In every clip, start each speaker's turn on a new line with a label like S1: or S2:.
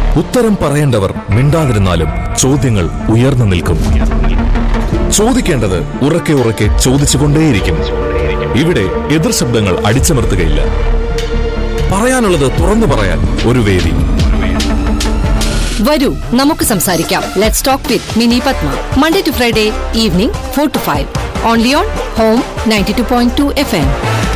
S1: ഉത്തരം പറയേണ്ടവർ മിണ്ടാതിരുന്നാലും ചോദ്യങ്ങൾ ഉയർന്നു നിൽക്കും ചോദിക്കേണ്ടത് ഉറക്കെ ഉറക്കെ ചോദിച്ചുകൊണ്ടേയിരിക്കും ഇവിടെ എതിർ ശബ്ദങ്ങൾ അടിച്ചമർത്തുകയില്ല പറയാനുള്ളത് തുറന്നു പറയാൻ ഒരു വേദി
S2: വരൂ നമുക്ക് സംസാരിക്കാം let's talk with Mini Padma Monday to Friday evening four to five only on home ninety two point two F M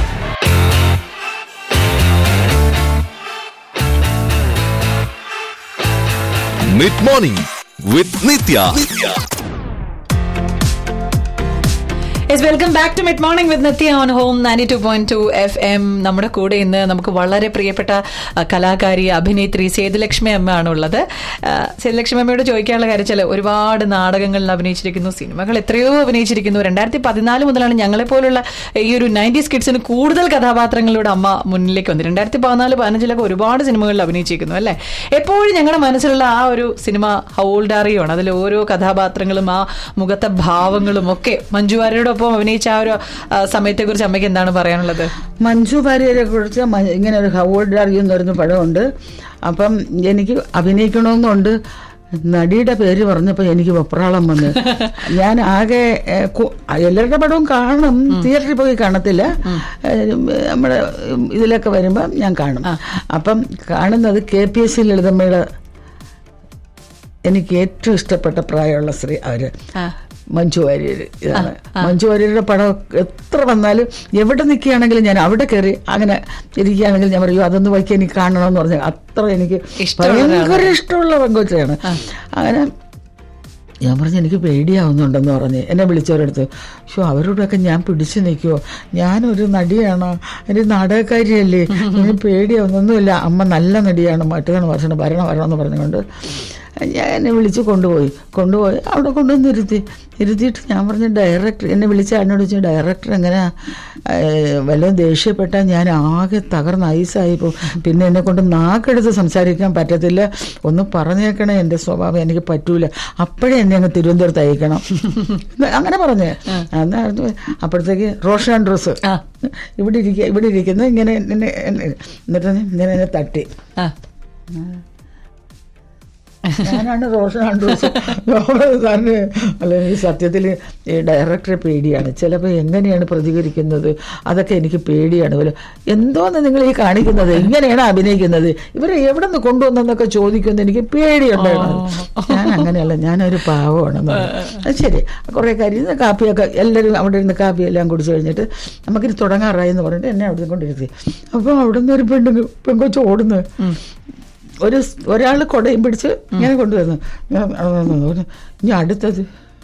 S1: mid morning with Nithya
S3: yes welcome back to mid morning with Nithya on home ninety two point two F M നമ്മുടെ കൂടെ ഇന്ന് നമുക്ക് വളരെ പ്രിയപ്പെട്ട ആ, കലാകാരി അഭിനേത്രി സേതുലക്ഷ്മി അമ്മ ആണ് ഉള്ളത് ആ, സേതുലക്ഷ്മി അമ്മയോട് ചോദിക്കാനുള്ള കാര്യം വെച്ചാൽ ഒരുപാട് നാടകങ്ങളിൽ അഭിനയിച്ചിരിക്കുന്നു സിനിമകൾ എത്രയോ അഭിനയിച്ചിരിക്കുന്നു രണ്ടായിരത്തി പതിനാല് മുതലാണ് ഞങ്ങളെ പോലുള്ള ഈ ഒരു നയൻറ്റീസ് കിഡ്സിന് കൂടുതൽ കഥാപാത്രങ്ങളിലൂടെ അമ്മ മുന്നിലേക്ക് വന്നത് രണ്ടായിരത്തി പതിനാല് പതിനഞ്ചിലൊക്കെ ഒരുപാട് സിനിമകളിൽ അഭിനയിച്ചിരിക്കുന്നു അല്ലേ എപ്പോഴും ഞങ്ങളുടെ മനസ്സിലുള്ള ആ ഒരു സിനിമ ഹൗൾഡാറിയാണ് അതിൽ ഓരോ കഥാപാത്രങ്ങളും ആ മുഖത്തെ ഭാവങ്ങളും ഒക്കെ മഞ്ജു വാര്യരോടൊപ്പം അഭിനയിച്ച ആ ഒരു സമയത്തെ കുറിച്ച് അമ്മയ്ക്ക് എന്താണ് പറയാനുള്ളത്
S4: മഞ്ജു വാര്യരെ കുറിച്ച് മ- ഇങ്ങനെ ഒരു ഹവോർഡ് അറിയുന്ന ഒരു പടമുണ്ട് അപ്പം എനിക്ക് അഭിനയിക്കണമെന്നുണ്ട് നടിയുടെ പേര് പറഞ്ഞപ്പോൾ എനിക്ക് വെപ്രാളം വന്ന് ഞാൻ ആകെ ഏ, കു- എല്ലാവരുടെ പടവും കാണും തിയേറ്ററിൽ പോയി കാണത്തില്ല ഏ, നമ്മുടെ ഇതിലൊക്കെ വരുമ്പോൾ ഞാൻ കാണും അപ്പം കാണുന്നത് കെ പി എസ് സി ലളിതമ്മയുടെ എനിക്ക് ഏറ്റവും ഇഷ്ടപ്പെട്ട പ്രായമുള്ള സ്ത്രീ അവര് മഞ്ജു വാര്യർ ഇതാണ് മഞ്ജു വാര്യരുടെ പടം എത്ര വന്നാലും എവിടെ നിൽക്കുകയാണെങ്കിലും ഞാൻ അവിടെ കയറി അങ്ങനെ ഇരിക്കുകയാണെങ്കിൽ ഞാൻ പറയൂ അതൊന്ന് വയ്ക്കാൻ എനിക്ക് കാണണമെന്ന് പറഞ്ഞാൽ അത്ര എനിക്ക്
S3: ഇഷ്ടമുള്ള
S4: ഭയങ്കര ഇഷ്ടമുള്ള പെങ്കൊച്ചാണ് അങ്ങനെ ഞാൻ പറഞ്ഞു എനിക്ക് പേടിയാവുന്നുണ്ടെന്ന് പറഞ്ഞ് എന്നെ വിളിച്ചവരടുത്ത് ഷോ അവരോടൊക്കെ ഞാൻ പിടിച്ചു നിൽക്കുമോ ഞാനൊരു നടിയാണോ ഒരു നാടകക്കാരിയല്ലേ എനിക്ക് പേടിയാവുന്നൊന്നുമില്ല അമ്മ നല്ല നടിയാണ് മറ്റേതാണ് ഭക്ഷണം ഭരണം വരണമെന്ന് പറഞ്ഞുകൊണ്ട് ഞാൻ എന്നെ വിളിച്ച് കൊണ്ടുപോയി കൊണ്ടുപോയി അവിടെ കൊണ്ടുവന്ന് ഇരുത്തി ഇരുത്തിയിട്ട് ഞാൻ പറഞ്ഞു ഡയറക്ടർ എന്നെ വിളിച്ച എന്നോട് ചോദിച്ചു ഡയറക്ടർ എങ്ങനെ വല്ലതും ദേഷ്യപ്പെട്ടാൽ ഞാൻ ആകെ തകർന്ന് ഐസായി പോകും പിന്നെ എന്നെ കൊണ്ട് നാക്കെടുത്ത് സംസാരിക്കാൻ പറ്റത്തില്ല ഒന്ന് പറഞ്ഞേക്കണേ എൻ്റെ സ്വഭാവം എനിക്ക് പറ്റൂല അപ്പോഴേ എന്നെ അങ്ങ് തിരുവനന്തപുരത്ത് അയക്കണം അങ്ങനെ പറഞ്ഞേ എന്നായിരുന്നു അപ്പോഴത്തേക്ക് റോഷൻ ഡ്രസ് ഇവിടെ ഇരിക്കുക ഇവിടെ ഇരിക്കുന്ന ഇങ്ങനെ എന്നെ എന്നെ- എന്നിട്ട് ഇങ്ങനെ എന്നെ തട്ടി
S3: ആ
S4: ഞാനാണ് റോഷൻ ആൻഡ്രൂസ് സാറിന് അല്ല ഈ സത്യത്തിൽ ഈ ഡയറക്ടറെ പേടിയാണ് ചിലപ്പോൾ എങ്ങനെയാണ് പ്രതികരിക്കുന്നത് അതൊക്കെ എനിക്ക് പേടിയാണ് ഇവര് എന്തോന്ന് നിങ്ങൾ ഈ കാണിക്കുന്നത് എങ്ങനെയാണ് അഭിനയിക്കുന്നത് ഇവരെ എവിടെ നിന്ന് കൊണ്ടുവന്നെന്നൊക്കെ ചോദിക്കുമെന്ന് എനിക്ക് പേടിയുണ്ടായിരുന്നു ഞാൻ അങ്ങനെയല്ല ഞാനൊരു പാവമാണെന്ന് പറഞ്ഞു. അത് ശരി കുറേ കാര്യം ഇത് കാപ്പിയൊക്കെ എല്ലാവരും അവിടെ ഇരുന്ന് കാപ്പിയെല്ലാം കുടിച്ചു കഴിഞ്ഞിട്ട് നമുക്കിത് തുടങ്ങാറായി എന്ന് പറഞ്ഞിട്ട് എന്നെ അവിടെ കൊണ്ടിരുത്തി അപ്പോൾ അവിടെ നിന്ന് ഒരു പെണ്ണ് പെങ്കൊച്ച് ഓടുന്നു ഒരു ഒരാൾ കൊടയും പിടിച്ച് ഇങ്ങനെ കൊണ്ടുവന്നു ഞാൻ അവിടെ നിന്ന് പറഞ്ഞു, ഇനി അടുത്തത്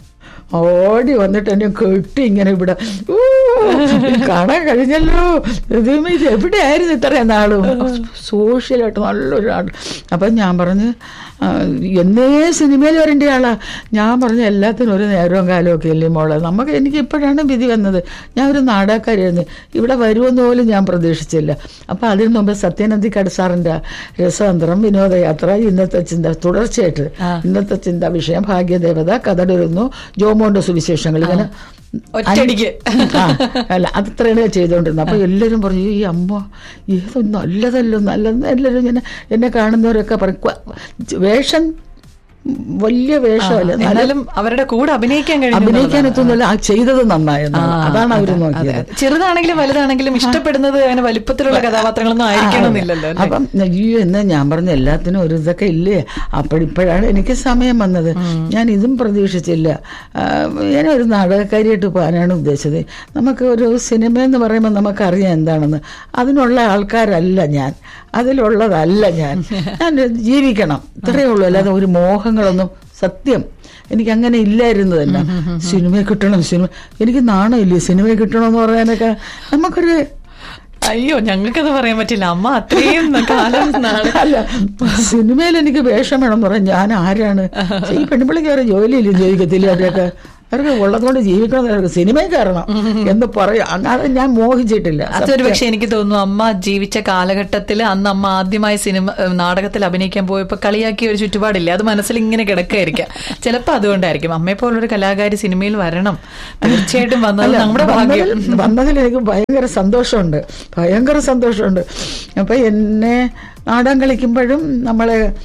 S4: ഓടി വന്നിട്ട് എന്നെ കെട്ടി ഇങ്ങനെ ഇവിടെ ഊ, കാണാൻ കഴിഞ്ഞല്ലോ ദൈവമേ, ഇത് എവിടെയായിരുന്നു ഇത്രയും നാളും സോഷ്യലായിട്ട് നല്ലൊരു ആൾ അപ്പം ഞാൻ പറഞ്ഞ് ആ, എന്നേ സിനിമയിൽ വരേണ്ട ആളാ ഞാൻ പറഞ്ഞ എല്ലാത്തിനും ഒരു നേരവും കാലവും ഒക്കെ അല്ലേ മോളെ നമുക്ക് എനിക്ക് ഇപ്പോഴാണ് വിധി വന്നത് ഞാൻ ഒരു നാടകക്കാരിയായിരുന്നു ഇവിടെ വരുമെന്ന് പോലും ഞാൻ പ്രതീക്ഷിച്ചില്ല അപ്പം അതിന് മുമ്പ് സത്യനന്ദിക്കാട് സാറിൻ്റെ രസതന്ത്രം വിനോദയാത്ര ഇന്നത്തെ ചിന്ത തുടർച്ചയായിട്ട് ഇന്നത്തെ ചിന്ത വിഷയം ഭാഗ്യദേവത കഥടുരുന്നു ജോമോന്റെ സുവിശേഷങ്ങൾ ഇങ്ങനെ
S3: ഒറ്റയടിക്ക്.
S4: ആ, അല്ല അത്രയാണ് ചെയ്തുകൊണ്ടിരുന്നത് അപ്പൊ എല്ലാവരും പറഞ്ഞു ഈ അമ്മ ഏതോ നല്ലതല്ലോ നല്ലത് എല്ലാവരും ഇങ്ങനെ എന്നെ കാണുന്നവരൊക്കെ പറയും "ക്വ- വേഷം വലിയ വേഷമല്ല നല്ല
S3: എന്നാലും അവരുടെ കൂടെ അഭിനയിക്കാൻ കഴിയും
S4: അഭിനയിക്കാൻ എത്തുന്നില്ല ആ ചെയ്തത് നന്നായെന്ന് അതാണ് അവർ നോക്കിയത്
S3: ചെറുതാണെങ്കിലും വലുതാണെങ്കിലും ഇഷ്ടപ്പെടുന്നത് അങ്ങനെ വലിപ്പത്തിലുള്ള കഥാപാത്രങ്ങളൊന്നും ആയിരിക്കണമെന്നില്ലല്ലോ അല്ലേ?
S4: അപ്പം അയ്യോ എന്ന് ഞാൻ പറഞ്ഞ എല്ലാത്തിനും ഒരു ഇതൊക്കെ ഇല്ലേ അപ്പോഴിപ്പോഴാണ് എനിക്ക് സമയം വന്നത് ഞാൻ ഇതും പ്രതീക്ഷിച്ചില്ല ആ, ഞാൻ ഒരു നാടകക്കാരിയായിട്ട് പോകാനാണ് ഉദ്ദേശിച്ചത് നമുക്ക് ഒരു സിനിമ എന്ന് പറയുമ്പോൾ നമുക്കറിയാം എന്താണെന്ന് അതിനുള്ള ആൾക്കാരല്ല ഞാൻ അതിലുള്ളതല്ല ഞാൻ ഞാൻ ജീവിക്കണം ഇത്രയേ ഉള്ളൂ അല്ലാതെ ഒരു മോഹങ്ങളൊന്നും സത്യം എനിക്ക് അങ്ങനെ ഇല്ലായിരുന്നു തന്നെ സിനിമ കിട്ടണം സിനിമ എനിക്ക് നാണമില്ലേ സിനിമ കിട്ടണമെന്ന് പറയാനൊക്കെ നമുക്കൊരു
S3: അയ്യോ ഞങ്ങൾക്കത് പറയാൻ പറ്റില്ല അമ്മ അത്രയും കാലം നാളെ
S4: അല്ല സിനിമയിൽ എനിക്ക് വേഷം വേണം എന്ന് പറയാൻ ഞാൻ ആരാണ് ഈ പെൺപിള്ളിക്ക് വേറെ ജോലിയില്ല ജീവിക്കത്തില്ല അവരൊക്കെ അവർക്ക് ഉള്ളതുകൊണ്ട് ജീവിക്കണം അവർക്ക് സിനിമയിൽ കയറണം എന്ന് പറയും അങ്ങനെ ഞാൻ മോഹിച്ചിട്ടില്ല
S3: അതൊരു പക്ഷെ എനിക്ക് തോന്നുന്നു അമ്മ ജീവിച്ച കാലഘട്ടത്തിൽ അന്ന് അമ്മ ആദ്യമായി സിനിമ ഏഹ് നാടകത്തിൽ അഭിനയിക്കാൻ പോയപ്പോ കളിയാക്കിയ ഒരു ചുറ്റുപാടില്ലേ അത് മനസ്സിൽ ഇങ്ങനെ കിടക്കായിരിക്കാം ചിലപ്പോ അതുകൊണ്ടായിരിക്കും അമ്മയെ പോലൊരു കലാകാരി സിനിമയിൽ വരണം തീർച്ചയായിട്ടും വന്നത്
S4: അല്ല,
S3: നമ്മുടെ ഭാഗ്യം
S4: വന്നതിൽ വന്നതിൽ എനിക്ക് ഭയങ്കര സന്തോഷമുണ്ട് ഭയങ്കര സന്തോഷമുണ്ട് അപ്പൊ എന്നെ നാടകം കളിക്കുമ്പോഴും നമ്മളെ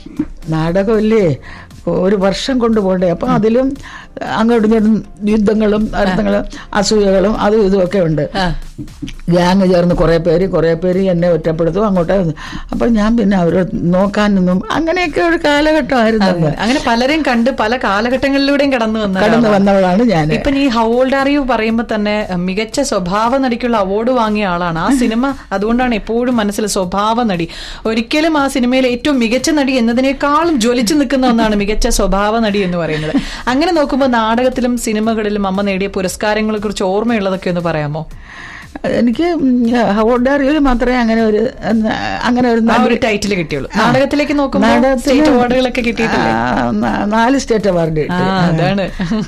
S4: നാടകമല്ലേ ഒരു വർഷം കൊണ്ടുപോകണ്ടേ അപ്പം അതിലും അങ്ങോട്ടും ഇങ്ങോട്ടും യുദ്ധങ്ങളും അർത്ഥങ്ങളും അസൂയകളും അതും ഇതും ഒക്കെ ഉണ്ട്
S3: ആ.
S4: ഗ്യാങ് ചേർന്ന് കുറേ പേര് കുറേ പേര് എന്നെ ഒറ്റപ്പെടുത്തും അങ്ങോട്ട് അപ്പം ഞാൻ പിന്നെ അവരെ നോക്കാനൊന്നും അങ്ങനെയൊക്കെ ഒരു കാലഘട്ടമായിരുന്നു അന്ന്.
S3: അങ്ങനെ പലരെയും കണ്ട് പല കാലഘട്ടങ്ങളിലൂടെയും കടന്നു വന്ന
S4: കടന്നു
S3: ഒരാളാണ്.
S4: വന്നവളാണ് ഞാൻ
S3: ഇപ്പൊ ഈ ഹൗ ഓൾഡ് ആർ യു പറയുമ്പോ തന്നെ അഹ്, മികച്ച സ്വഭാവ നടിക്കുള്ള അവാർഡ് വാങ്ങിയ ആളാണ് ആ സിനിമ അതുകൊണ്ടാണ് എപ്പോഴും മനസ്സിൽ സ്വഭാവ നടി ഒരിക്കലും ആ സിനിമയിൽ ഏറ്റവും മികച്ച നടി എന്നതിനേക്കാളും ജ്വലിച്ചു നിൽക്കുന്ന ഒന്നാണ് മികച്ച സ്വഭാവ നടി എന്ന് പറയുന്നത് അങ്ങനെ നോക്കുമ്പോൾ നാടകത്തിലും സിനിമകളിലും അമ്മ നേടിയ പുരസ്കാരങ്ങളെ കുറിച്ച് ഓർമ്മയുള്ളതൊക്കെ ഒന്ന് പറയാമോ
S4: എനിക്ക് ഹോൾഡാറിയിൽ മാത്രമേ അങ്ങനെ ഒരു അങ്ങനെ ഒരു
S3: ആ
S4: നടി-
S3: ഒരു ടൈറ്റിൽ കിട്ടിയുള്ളൂ നാടകത്തിലേക്ക് നോക്കുമ്പോൾ
S4: നാടകത്തിന്
S3: സ്റ്റേറ്റ് അവാർഡുകളൊക്കെ കിട്ടിയിട്ടില്ലേ
S4: ആ, ന- നാല് സ്റ്റേറ്റ് അവാർഡ്
S3: ആ
S4: കിട്ടി
S3: അതാണ്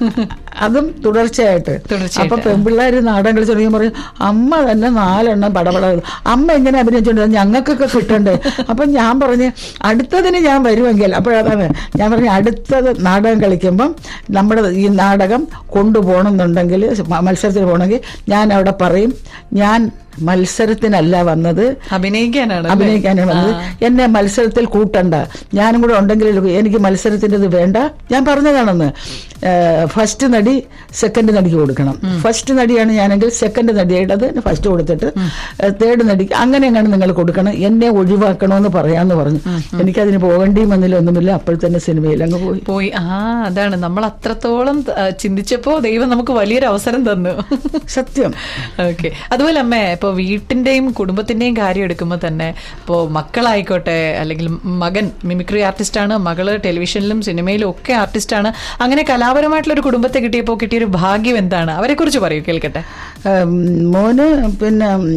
S4: അതും തുടർച്ചയായിട്ട്
S3: തുടർച്ചയായിട്ട്.
S4: അപ്പൊ പെൺപിള്ളേര് നാടകം കളിച്ച് തുടങ്ങി പറയും അമ്മ തന്നെ നാലെണ്ണം പടപട അമ്മ ഇങ്ങനെ അഭിനയിച്ചോണ്ട് ഞങ്ങൾക്കൊക്കെ കിട്ടണ്ടേ അപ്പൊ ഞാൻ പറഞ്ഞ് അടുത്തതിന് ഞാൻ വരുമെങ്കിൽ അപ്പോഴതാണ് ഞാൻ പറഞ്ഞു അടുത്തത് നാടകം കളിക്കുമ്പം നമ്മുടെ ഈ നാടകം കൊണ്ടുപോകണം എന്നുണ്ടെങ്കിൽ മത്സരത്തിന് പോകണമെങ്കിൽ ഞാൻ അവിടെ പറയും ഞാൻ മത്സരത്തിനല്ല വന്നത്
S3: അഭിനയിക്കാനാണ് അല്ലേ?
S4: അഭിനയിക്കാനാണ് വന്നത് എന്നെ മത്സരത്തിൽ കൂട്ടണ്ട ഞാനും കൂടെ ഉണ്ടെങ്കിൽ എനിക്ക് മത്സരത്തിന്റെ ഇത് വേണ്ട ഞാൻ പറഞ്ഞതാണെന്ന് ഫസ്റ്റ് നടി സെക്കൻഡ് നടിക്ക് കൊടുക്കണം ഫസ്റ്റ് നടിയാണ് ഞാനെങ്കിൽ സെക്കൻഡ് നടിയുടേത് ഫസ്റ്റ് കൊടുത്തിട്ട് തേർഡ് നടിക്ക് അങ്ങനെയാണ് നിങ്ങൾ കൊടുക്കണം എന്നെ ഒഴിവാക്കണമെന്ന് പറയാന്ന് പറഞ്ഞു എനിക്കതിന് പോകേണ്ടിയും വന്നില്ല ഒന്നുമില്ല അപ്പോൾ തന്നെ സിനിമയിൽ അങ്ങ് പോയി
S3: പോയി ആ അതാണ് നമ്മൾ അത്രത്തോളം ആ, ചിന്തിച്ചപ്പോ ദൈവം നമുക്ക് വലിയൊരു അവസരം തന്നു
S4: സത്യം
S3: ഓക്കെ അതുപോലെ അമ്മേ ഇപ്പൊ വീട്ടിന്റെയും കുടുംബത്തിന്റെയും കാര്യം എടുക്കുമ്പോൾ തന്നെ ഇപ്പോ മക്കളായിക്കോട്ടെ അല്ലെങ്കിൽ മകൻ മിമിക്രി ആർട്ടിസ്റ്റാണ് മകള് ടെലിവിഷനിലും സിനിമയിലും ഒക്കെ ആർട്ടിസ്റ്റാണ് അങ്ങനെ കലാപരമായിട്ടുള്ള ഒരു കുടുംബത്തെ കിട്ടിയപ്പോൾ കിട്ടിയൊരു ഭാഗ്യം എന്താണ് അവരെ കുറിച്ച് പറയൂ കേൾക്കട്ടെ
S4: ഉം, മോന് പിന്നെ ഉം,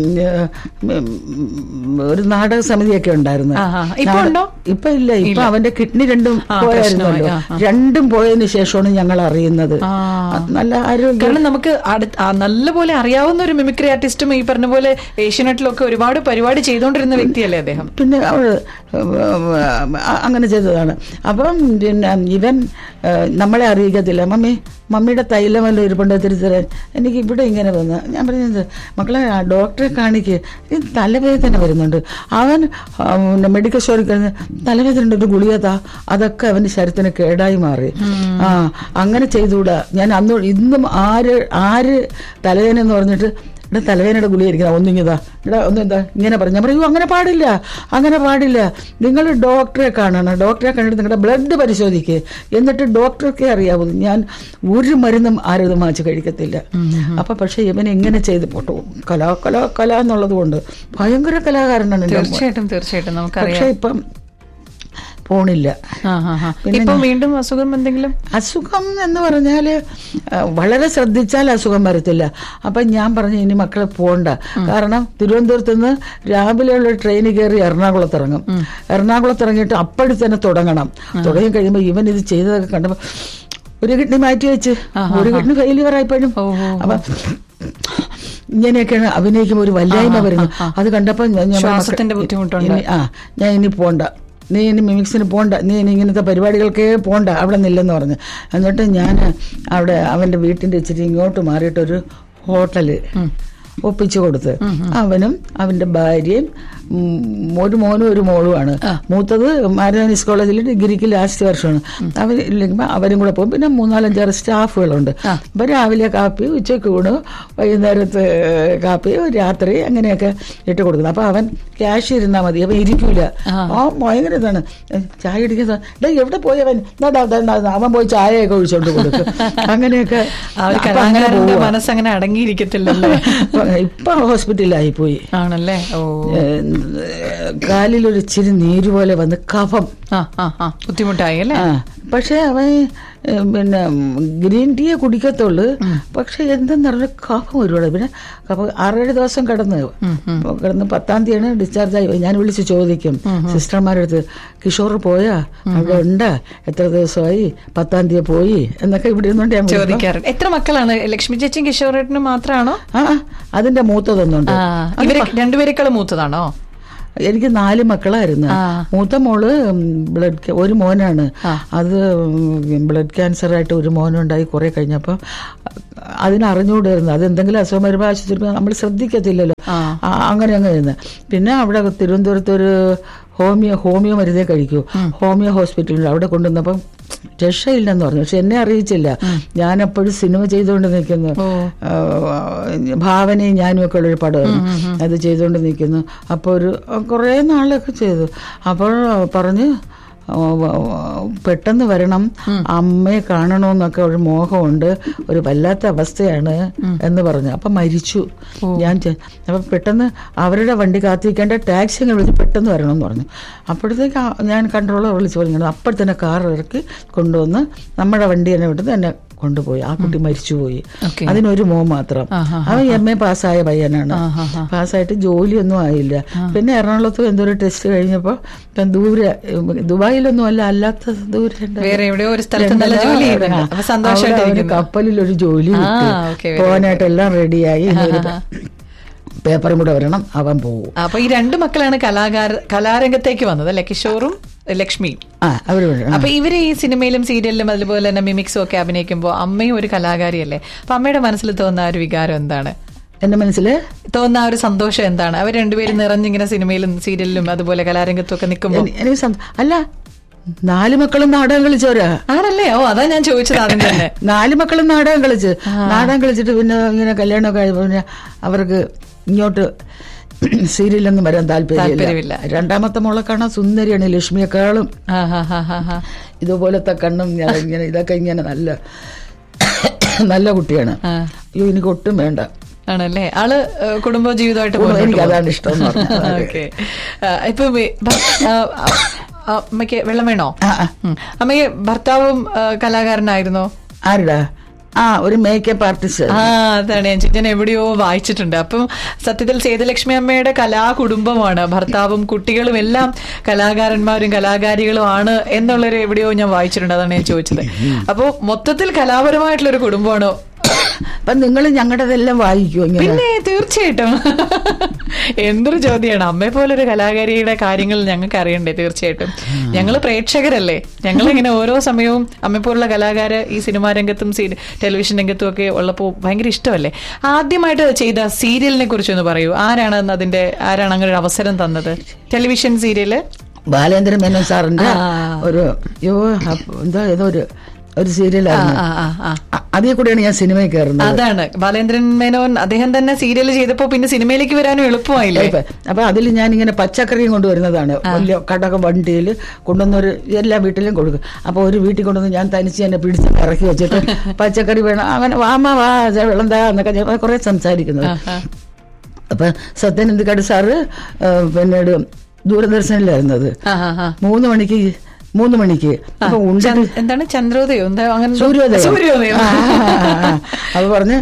S4: ഉം, ഒരു നാടക സമിതിയൊക്കെ ഉണ്ടായിരുന്നു
S3: ആ, ആ. ഇപ്പൊ
S4: നാട-
S3: ഉണ്ടോ?
S4: ഇപ്പൊ ഇല്ല ഇപ്പൊ അവന്റെ കിഡ്നി രണ്ടും
S3: ആ,
S4: പോയായിരുന്നല്ലോ
S3: പ്രശ്നമായി. ആ,
S4: രണ്ടും പോയതിനു ശേഷമാണ് ഞങ്ങൾ അറിയുന്നത്
S3: ആ.
S4: അത് നല്ല ആരോഗ്യം
S3: കാരണം നമുക്ക് അടുത്ത് ആ നല്ലപോലെ അറിയാവുന്ന ഒരു മിമിക്രി ആർട്ടിസ്റ്റും ഈ പറഞ്ഞ പോലെ ഏഷ്യനെറ്റിലൊക്കെ ഒരുപാട് പരിപാടി ചെയ്തുകൊണ്ടിരുന്ന വ്യക്തിയല്ലേ അദ്ദേഹം
S4: പിന്നെ അവള് അങ്ങനെ ചെയ്തതാണ് അപ്പം പിന്നെ ഇവൻ ഏഹ്, നമ്മളെ അറിയിക്കത്തില്ല മമ്മി മമ്മിയുടെ തൈലം വല്ലതും ഇരിപ്പുണ്ട് തിരിച്ചറിയാൻ എനിക്ക് ഇവിടെ ഇങ്ങനെ വന്ന് ഞാൻ പറഞ്ഞത് മക്കളെ ആ ഡോക്ടറെ കാണിക്ക് ഈ തലവേദന വരുന്നുണ്ട് അവൻ ആ, പിന്നെ മെഡിക്കൽ സ്റ്റോറിൽ കഴിഞ്ഞ് തലവേദന ഉണ്ട് ഒരു ഗുളിക താ അതൊക്കെ അവന്റെ ശരീരത്തിന് കേടായി മാറി ആ അങ്ങനെ ചെയ്തുകൂടാ ഞാൻ അന്ന് ഇന്നും ആര് ആര് തലവേദന എന്ന് പറഞ്ഞിട്ട് ഇവിടെ തലവേദനയുടെ ഗുളിക ഇരിക്കുന്ന ഒന്നിങ്ങിതാ ഇവിടെ ഒന്നെന്താ ഇങ്ങനെ പറഞ്ഞു ഞാൻ പറയൂ അങ്ങനെ പാടില്ല അങ്ങനെ പാടില്ല നിങ്ങൾ ഡോക്ടറെ കാണണം ഡോക്ടറെ കണ്ടിട്ട് നിങ്ങളുടെ ബ്ലഡ് പരിശോധിക്കുക എന്നിട്ട് ഡോക്ടർക്ക് അറിയാവൂ ഞാൻ ഒരു മരുന്നും ആരും വാങ്ങിച്ച് കഴിക്കത്തില്ല അപ്പൊ പക്ഷെ ഇവൻ എങ്ങനെ ചെയ്ത് പോട്ടു കലാ കലാ കല എന്നുള്ളത് കൊണ്ട് ഭയങ്കര കലാകാരനാണ് എൻ്റെ മോൻ.
S3: തീർച്ചയായിട്ടും തീർച്ചയായിട്ടും നമുക്കറിയാം
S4: പക്ഷെ ഇപ്പം പോണില്ല
S3: ആ, ആ, ആ. ഇപ്പൊ വീണ്ടും അസുഖം എന്തെങ്കിലും
S4: അസുഖം എന്ന് പറഞ്ഞാൽ വളരെ ശ്രദ്ധിച്ചാൽ അസുഖം വരത്തില്ല അപ്പം ഞാൻ പറഞ്ഞു ഇനി മക്കളെ പോണ്ട കാരണം തിരുവനന്തപുരത്ത് നിന്ന് രാവിലെയുള്ള ട്രെയിനിൽ കയറി എറണാകുളത്ത് ഇറങ്ങും എറണാകുളത്ത് ഇറങ്ങിയിട്ട് അപ്പോഴും തന്നെ തുടങ്ങണം തുടങ്ങി കഴിയുമ്പോൾ ഇവൻ ഇത് ചെയ്തതൊക്കെ കണ്ടപ്പോൾ ഒരു കിഡ്നി മാറ്റി വെച്ച് ഒരു കിഡ്നി ഫെയിലിയർ ആയിപ്പോഴും
S3: ഓഹോ.
S4: അപ്പൊ ഇങ്ങനെയൊക്കെയാണ് അഭിനയിക്കുമ്പോൾ ഒരു വല്ലായ്മ വരുന്നു അത് കണ്ടപ്പോൾ ഞാൻ ഞാൻ പറഞ്ഞു,
S3: ശ്വാസത്തിന്റെ ബുദ്ധിമുട്ടുണ്ട്.
S4: ഇനി- ആ ഞാൻ ഇനി പോണ്ട നീ ഇനി മിമിക്സിന് പോണ്ട നീ ഇനി ഇങ്ങനത്തെ പരിപാടികൾക്കേ പോണ്ട അവിടെ നില്ലെന്ന് പറഞ്ഞു എന്നിട്ട് ഞാൻ അവിടെ അവന്റെ വീട്ടിന്റെ ഇച്ചിരി ഇങ്ങോട്ട് മാറിയിട്ടൊരു ഹോട്ടല് ഒപ്പിച്ചു കൊടുത്ത് അവനും അവന്റെ ഭാര്യയും ഉം, ഒരു മോനും ഒരു മോളുമാണ് മൂത്തത് മാരനാനിസ് കോളേജിൽ ഡിഗ്രിക്ക് ലാസ്റ്റ് വർഷമാണ് അവർ ഇല്ലെങ്കിൽ അവരും കൂടെ പോകും പിന്നെ മൂന്നാലഞ്ചാറ് സ്റ്റാഫുകളുണ്ട് അപ്പൊ രാവിലെ കാപ്പി ഉച്ചയ്ക്ക് ഊണ് വൈകുന്നേരത്ത് കാപ്പി രാത്രി അങ്ങനെയൊക്കെ ഇട്ട് കൊടുക്കുന്നത് അപ്പൊ അവൻ ക്യാഷ് ഇരുന്നാ മതി അവൻ ഇരിക്കൂല ആ ഭയങ്കര ഇതാണ് ഏ, ചായ ഇടിക്കുന്ന ഡേ എവിടെ പോയി അവൻ ദാ, ദാ, ദാ, ദാ, അവൻ പോയി ചായയൊക്കെ ഒഴിച്ചോണ്ട് കൊടുക്കും അങ്ങനെയൊക്കെ
S3: ആ ഒരു
S4: അപ്പൊ അങ്ങനെ
S3: കലാകാരന്റെ
S4: പോവുക.
S3: മനസ്സങ്ങനെ അടങ്ങിയിരിക്കത്തില്ലല്ലേ
S4: ഇപ്പൊ ഹോസ്പിറ്റലിലായി പോയി
S3: ആണല്ലേ ഓ
S4: കാലിലൊരു ഇച്ചിരി നീര് പോലെ വന്ന് കഫം
S3: ആ ആ ആ ബുദ്ധിമുട്ടായി അല്ലേ
S4: ആ പക്ഷെ അവൻ ഏ, പിന്നെ ഗ്രീൻ ടീയെ കുടിക്കത്തുള്ളു പക്ഷെ എന്തെന്ന് പറഞ്ഞ കഫം ഒരുപാട് പിന്നെ കഫം ആറേഴ് ദിവസം കിടന്ന് കിടന്ന് പത്താം തീയതിയാണ് ഡിസ്ചാർജ് ആയി ഞാൻ വിളിച്ച് ചോദിക്കും സിസ്റ്റർമാരുടെ അടുത്ത് കിഷോർ പോയാ അവിടെ ഉണ്ടാ എത്ര ദിവസമായി പത്താം തീയതി പോയി എന്നൊക്കെ ഇവിടെ ഇരുന്നോണ്ട് ഞാൻ വിളിക്കും.
S3: ചോദിക്കാറുണ്ട് എത്ര മക്കളാണ് ലക്ഷ്മി ചേച്ചിയും കിഷോറേട്ടനും മാത്രമാണോ
S4: ആ ആ, അതിന്റെ മൂത്തതൊന്നുണ്ട്
S3: ആ ഇവര് രണ്ടുപേരെക്കാളും മൂത്തതാണോ
S4: എനിക്ക് നാല് മക്കളായിരുന്നു
S3: ആ.
S4: മൂത്ത മോള് ബ്ലഡ് ക്യാ- ഒരു മോനാണ് അത് ബ്ലഡ് ക്യാൻസർ ആയിട്ട് ഒരു മോനുണ്ടായി കുറെ കഴിഞ്ഞപ്പോൾ അതിനറിഞ്ഞുകൂടായിരുന്നു അത് എന്തെങ്കിലും അസുഖം വരുമ്പോൾ ആശുപത്രി നമ്മൾ ശ്രദ്ധിക്കത്തില്ലല്ലോ ആ, അങ്ങനെ അങ്ങ് ഇരുന്ന് പിന്നെ അവിടെ തിരുവനന്തപുരത്ത് ഒരു ഹോമിയോ ഹോമിയോ മരുന്നേ കഴിക്കൂ ഹോമിയോ ഹോസ്പിറ്റലിൽ അവിടെ കൊണ്ടുവന്നപ്പം രക്ഷയില്ലെന്ന് പറഞ്ഞു പക്ഷെ എന്നെ അറിയിച്ചില്ല ഞാൻ എപ്പോഴും സിനിമ ചെയ്തുകൊണ്ട് നിൽക്കുന്നു ആ, ഭാവനയും ഞാനും ഒക്കെ ഉള്ളൊരു പടമായിരുന്നു അത് ചെയ്തുകൊണ്ട് നിൽക്കുന്നു അപ്പോൾ ഒരു കുറേ നാളൊക്കെ ചെയ്തു അപ്പോൾ പറഞ്ഞ് ആ, പെട്ടെന്ന് വരണം അമ്മയെ കാണണമെന്നൊക്കെ ഒരു മോഹമുണ്ട് ഒരു വല്ലാത്ത അവസ്ഥയാണ് എന്ന് പറഞ്ഞു അപ്പൊ മരിച്ചു ഞാൻ ചെ- അപ്പൊ പെട്ടെന്ന് അവരുടെ വണ്ടി കാത്തിരിക്കേണ്ട ടാക്സി അങ്ങ് വിളിച്ച് പെട്ടെന്ന് വരണം എന്ന് പറഞ്ഞു അപ്പോഴത്തേക്ക് ആ- ഞാൻ കൺട്രോളർ വിളിച്ച് പറഞ്ഞു അപ്പോൾ തന്നെ കാർ ഇറക്കി കൊണ്ടുവന്ന് നമ്മുടെ വണ്ടി തന്നെ വിട്ടത് എന്നെ കൊണ്ടുപോയി ആ കുട്ടി മരിച്ചുപോയി
S3: Okay.
S4: അതിനൊരു മോ മാത്രം അവൻ എം എ പാസ്സായ പയ്യനാണ് പാസ്സായിട്ട് ജോലിയൊന്നും ആയില്ല പിന്നെ എറണാകുളത്ത് എന്തോ ഒരു ടെസ്റ്റ് കഴിഞ്ഞപ്പോ ഇപ്പം ദൂരെ ഉം, ദുബായിലൊന്നും അല്ല അല്ലാത്ത ദൂരെ ഉണ്ട്.
S3: വേറെ എവിടെയോ ഒരു സ്ഥലത്ത് നല്ല
S4: ലണ്ടനിലോ
S3: ജോലി
S4: അവിടെ.
S3: ചെയ്യുന്നുണ്ട്. അപ്പൊ സന്തോഷമായിട്ട്
S4: അവിടെ അവന്
S3: ഇരിക്കുന്നു.
S4: കപ്പലിൽ ഒരു ജോലി
S3: ആ,
S4: കിട്ടി
S3: okay, very
S4: പോകാനായിട്ട് എല്ലാം റെഡിയായി ഇനി ഒരു പേപ്പറും കൂടെ വരണം അവൻ പോകും
S3: അപ്പൊ ഈ രണ്ട് മക്കളാണ് കലാകാര കലാരംഗത്തേക്ക് വന്നത് അല്ലെ കിഷോറും ലക്ഷ്മിയും
S4: ആ അവര് വരും.
S3: അപ്പൊ ഇവര് ഈ സിനിമയിലും സീരിയലിലും അതുപോലെ തന്നെ മിമിക്സും ഒക്കെ അഭിനയിക്കുമ്പോൾ അമ്മയും ഒരു കലാകാരിയല്ലേ അപ്പൊ അമ്മയുടെ മനസ്സിൽ തോന്നുന്ന ആ ഒരു വികാരം എന്താണ്
S4: എന്റെ മനസ്സില്
S3: തോന്നുന്ന ആ ഒരു സന്തോഷം എന്താണ് അവർ രണ്ടുപേരും നിറഞ്ഞിങ്ങനെ സിനിമയിലും സീരിയലിലും അതുപോലെ കലാരംഗത്തും ഒക്കെ നിൽക്കുമ്പോൾ
S4: എനി- എനിക്ക് സന്ത- അല്ല നാല് മക്കളും നാടകം കളിച്ചവരാ
S3: ആണല്ലേ ഓ അതാ ഞാൻ ചോദിച്ചത് ആദ്യം തന്നെ
S4: നാല് മക്കളും നാടകം കളിച്ച് നാടകം കളിച്ചിട്ട് പിന്നെ ഇങ്ങനെ കല്യാണമൊക്കെ കഴിയുമ്പോൾ പിന്നെ അവർക്ക് ഇങ്ങോട്ട് സീരിയലൊന്നും വരാൻ
S3: താല്പര്യമില്ല.
S4: താല്പര്യമില്ല രണ്ടാമത്തെ മോളെ കാണാൻ സുന്ദരിയാണ് ലക്ഷ്മിയെക്കാളും
S3: ആ ഹാ ഹാ ഹാ ഹാ
S4: ഇതുപോലത്തെ കണ്ണും ഞാൻ ഇങ്ങനെ ഇതൊക്കെ ഇങ്ങനെ നല്ല നല്ല കുട്ടിയാണ്
S3: ആ.
S4: അയ്യോ എനിക്ക് ഒട്ടും വേണ്ട
S3: ആണല്ലേ ആള് ഏഹ്, കുടുംബ ജീവിതമായിട്ട്
S4: കുടുംബം,
S3: മുന്നോട്ട്
S4: എനിക്ക്
S3: പോകുന്നു.
S4: അതാണ് ഇഷ്ടം എന്ന് പറഞ്ഞാൽ.
S3: ഓക്കെ ഇപ്പൊ വി- ഭ- ആ, ആ, അമ്മയ്ക്ക് വെള്ളം വേണോ
S4: ആ, ആ.
S3: ഉം. അമ്മയ്ക്ക് ഭർത്താവും ആ, കലാകാരനായിരുന്നോ
S4: ആരുടാ ആ ഒരു മേക്കപ്പ് ആർട്ടിസ്റ്റ്
S3: ആ അതാണ് ഞാൻ ചോ- ഞാൻ എവിടെയോ വായിച്ചിട്ടുണ്ട് അപ്പം സത്യത്തിൽ സേതുലക്ഷ്മി അമ്മയുടെ കലാകുടുംബമാണ് ഭർത്താവും കുട്ടികളും എല്ലാം കലാകാരന്മാരും കലാകാരികളും ആണ് എന്നുള്ളൊരു എവിടെയോ ഞാൻ വായിച്ചിട്ടുണ്ട് അതാണ് ഞാൻ ചോദിച്ചത് അപ്പോൾ മൊത്തത്തിൽ കലാപരമായിട്ടുള്ള ഒരു കുടുംബമാണോ
S4: അപ്പൊ നിങ്ങൾ ഞങ്ങളുടെതെല്ലാം വായിക്കുമോ ഇങ്ങനെ
S3: പിന്നെ തീർച്ചയായിട്ടും എന്തൊരു ചോദ്യമാണ് അമ്മയെ പോലെ ഒരു കലാകാരിയുടെ കാര്യങ്ങൾ ഞങ്ങൾക്ക് അറിയണ്ടേ തീർച്ചയായിട്ടും ഞങ്ങൾ പ്രേക്ഷകരല്ലേ ഞങ്ങൾ ഇങ്ങനെ ഓരോ സമയവും അമ്മയെ പോലുള്ള കലാകാര് ഈ സിനിമാ രംഗത്തും സീ- ടെലിവിഷൻ രംഗത്തും ഒക്കെ ഉള്ളപ്പോൾ ഭയങ്കര ഇഷ്ടമല്ലേ ആദ്യമായിട്ട് ചെയ്ത സീരിയലിനെ കുറിച്ചൊന്ന് പറയൂ ആരാണ് അന്ന് അതിന്റെ ആരാണ് അങ്ങനെ ഒരു അവസരം തന്നത് ടെലിവിഷൻ സീരിയല്
S4: ബാലേന്ദ്ര മേനോൻ സാറിന്റെ
S3: ആ.
S4: ഒരു യോ അപ്പ- എന്താ ഏതോ ഒരു ഒരു സീരിയലായിരുന്നു
S3: ആ ആ ആ
S4: അ- അതിൽ കൂടെയാണ് ഞാൻ സിനിമയിൽ കയറുന്നത്
S3: അതാണ് ബാലേന്ദ്രൻ മേനോൻ അദ്ദേഹം തന്നെ സീരിയൽ ചെയ്തപ്പോ പിന്നെ സിനിമയിലേക്ക് വരാനും എളുപ്പമായില്ലേ
S4: ഇപ്പൊ- അപ്പൊ അതിൽ ഞാൻ ഇങ്ങനെ പച്ചക്കറിയും കൊണ്ടുവരുന്നതാണ് വലിയ കടക വണ്ടിയിൽ കൊണ്ടുവന്നൊരു എല്ലാ വീട്ടിലും കൊടുക്കും അപ്പൊ ഒരു വീട്ടിൽ കൊണ്ടുവന്ന് ഞാൻ തനിച്ച് എന്നെ പിടിച്ച് ഇറക്കി വെച്ചിട്ട് പച്ചക്കറി വേണം അങ്ങനെ വാമ വാ ദേ വെള്ളം താ എന്നൊക്കെ ഞാൻ കുറെ സംസാരിക്കുന്നത് അപ്പൊ സത്യനന്ദിക്കാട് സാറ് ആ, പിന്നീട് ദൂരദർശനിലായിരുന്നത്
S3: ആ ആ ആ
S4: മൂന്ന് മണിക്ക് മൂന്ന് മണിക്ക് അപ്പൊ ഉണ്ടിട്ട്
S3: ചന്ദ്- എന്താണ് ചന്ദ്രോദയം എന്താ അങ്ങനെ എന്തോ?
S4: സൂര്യോദയം
S3: സൂര്യോദയം
S4: ആ, ആ, ആ. അപ്പൊ പറഞ്ഞ്